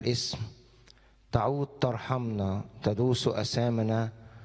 اسم تعود ترحمنا تدوس أسامنا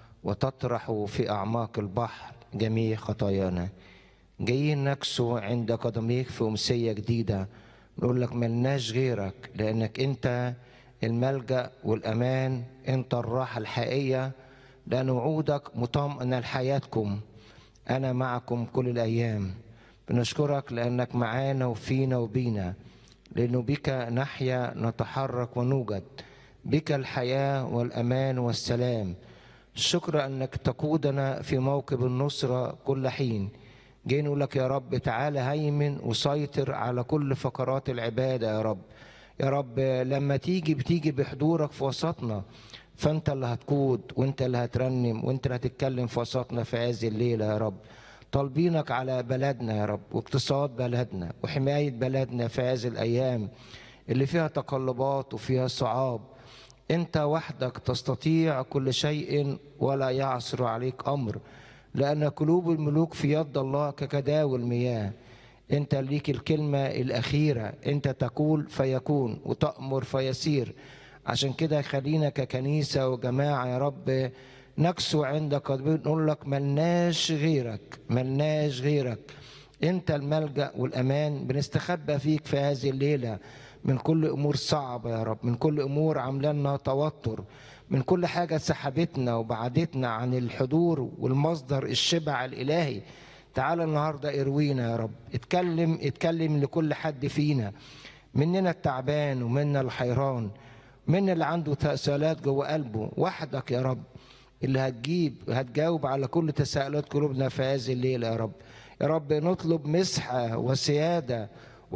وتطرح في أعماق البحر جميع خطايانا جايين نكسو عند قدميك في أمسية جديدة نقول لك ملناش غيرك لأنك أنت الملجأ والأمان أنت الراحة الحقيقية لأن وعودك مطمئنة لحياتكم أنا معكم كل الأيام بنشكرك لأنك معانا وفينا وبينا لأنه بك نحيا نتحرك ونوجد بك الحياة والأمان والسلام الشكر أنك تقودنا في موكب النصرة كل حين جاي نقول لك يا رب تعالى هيمن وسيطر على كل فقرات العبادة يا رب يا رب لما تيجي بتيجي بحضورك في وسطنا فانت اللي هتقود وانت اللي هترنم وانت اللي هتتكلم في وسطنا في هذه الليلة يا رب طالبينك على بلدنا يا رب واقتصاد بلدنا وحماية بلدنا في هذه الأيام اللي فيها تقلبات وفيها صعاب انت وحدك تستطيع كل شيء ولا يعصر عليك أمر لأن قلوب الملوك في يد الله كجداول المياه انت ليك الكلمة الأخيرة انت تقول فيكون وتأمر فيسير عشان كده خلينا ككنيسة وجماعة يا رب نكسو عندك نقول لك ملناش غيرك ملناش غيرك انت الملجأ والأمان بنستخبى فيك في هذه الليلة من كل أمور صعبة يا رب من كل أمور عاملنا توتر من كل حاجة سحبتنا وبعدتنا عن الحضور والمصدر الشبع الإلهي تعال النهاردة اروينا يا رب اتكلم اتكلم لكل حد فينا مننا التعبان ومنا الحيران من اللي عنده تساؤلات جوه قلبه وحدك يا رب اللي هتجيب هتجاوب على كل تساؤلات قلوبنا في هذه الليلة يا رب يا رب نطلب مسحة وسيادة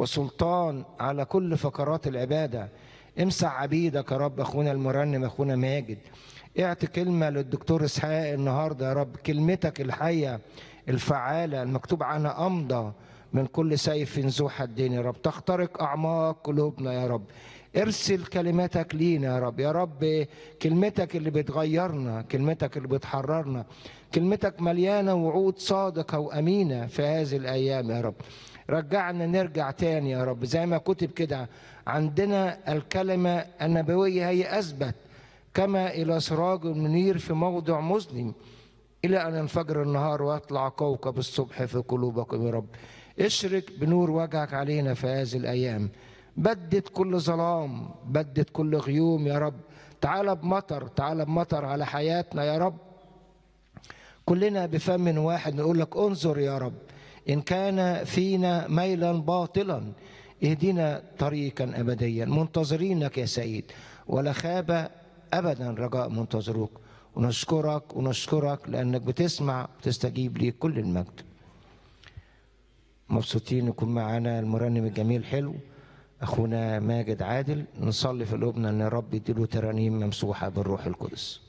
وسلطان على كل فقرات العبادة امسح عبيدك يا رب اخونا المرنم اخونا ماجد اعطي كلمة للدكتور اسحاق النهاردة يا رب كلمتك الحية الفعالة المكتوب عنها أمضى من كل سيف ذو حدين يا رب تخترق أعماق قلوبنا يا رب ارسل كلماتك لينا يا رب يا رب كلمتك اللي بتغيرنا كلمتك اللي بتحررنا كلمتك مليانة وعود صادقة وأمينة في هذه الأيام يا رب رجعنا نرجع تاني يا رب زي ما كتب كده عندنا الكلمة النبوية هي أثبت كما إلى سراج منير في موضع مظلم إلى أن ينفجر النهار ويطلع كوكب الصبح في قلوبكم يا رب اشرك بنور وجهك علينا في هذه الأيام بدد كل ظلام بدد كل غيوم يا رب تعال بمطر تعال بمطر على حياتنا يا رب كلنا بفم واحد نقول لك انظر يا رب إن كان فينا ميلا باطلا اهدنا طريقا أبديا منتظرينك يا سيد ولا خاب أبدا رجاء منتظروك ونشكرك ونشكرك لأنك بتسمع وتستجيب لي كل المجد مبسوطين يكون معانا المرنم الجميل حلو أخونا ماجد عادل نصلي في قلوبنا أن الرب يديله ترانيم ممسوحة بالروح القدس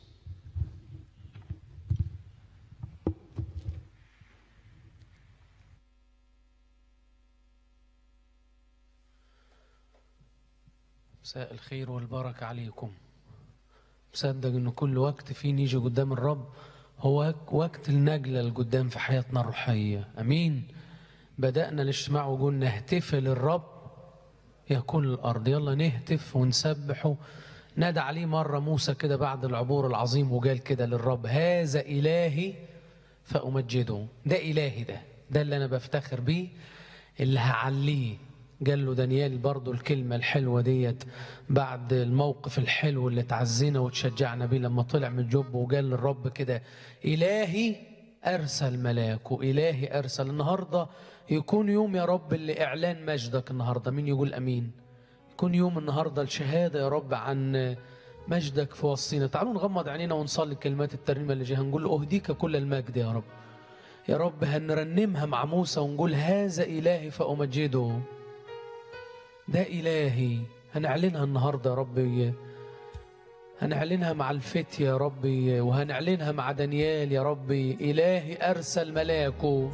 مساء الخير والبركة عليكم مصدق ان كل وقت فيه نيجي قدام الرب هو وقت النجلة القدام في حياتنا الروحية امين بدأنا الاجتماع وقلنا نهتف للرب يكون الارض يلا نهتف ونسبحه نادى عليه مرة موسى كده بعد العبور العظيم وقال كده للرب هذا إلهي فأمجده ده إلهي ده ده اللي أنا بفتخر بيه اللي هعليه قال له دانيال برضو الكلمة الحلوة ديت بعد الموقف الحلو اللي تعزينا وتشجعنا بيه لما طلع من الجب وقال للرب كده إلهي أرسل ملاكه إلهي أرسل النهاردة يكون يوم يا رب اللي إعلان مجدك النهاردة مين يقول أمين يكون يوم النهاردة الشهادة يا رب عن مجدك في وسطينا تعالوا نغمض عينينا ونصلي كلمات الترنيمة اللي جايه هنقول أهديك كل المجد يا رب يا رب هنرنمها مع موسى ونقول هذا إلهي فأمجده ده إلهي هنعلنها النهاردة يا ربي هنعلنها مع الفتية يا ربي وهنعلنها مع دانيال يا ربي إلهي أرسل ملاكه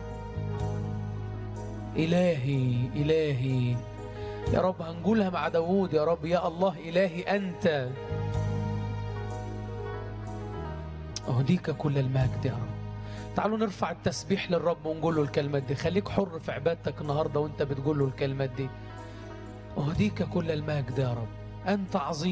إلهي إلهي يا رب هنقولها مع داوود يا رب يا الله إلهي أنت أهديك كل المجد يا رب تعالوا نرفع التسبيح للرب ونقول له الكلمات دي خليك حر في عبادتك النهارده وانت بتقول له الكلمات دي أهديك كل المجد يا رب أنت عظيم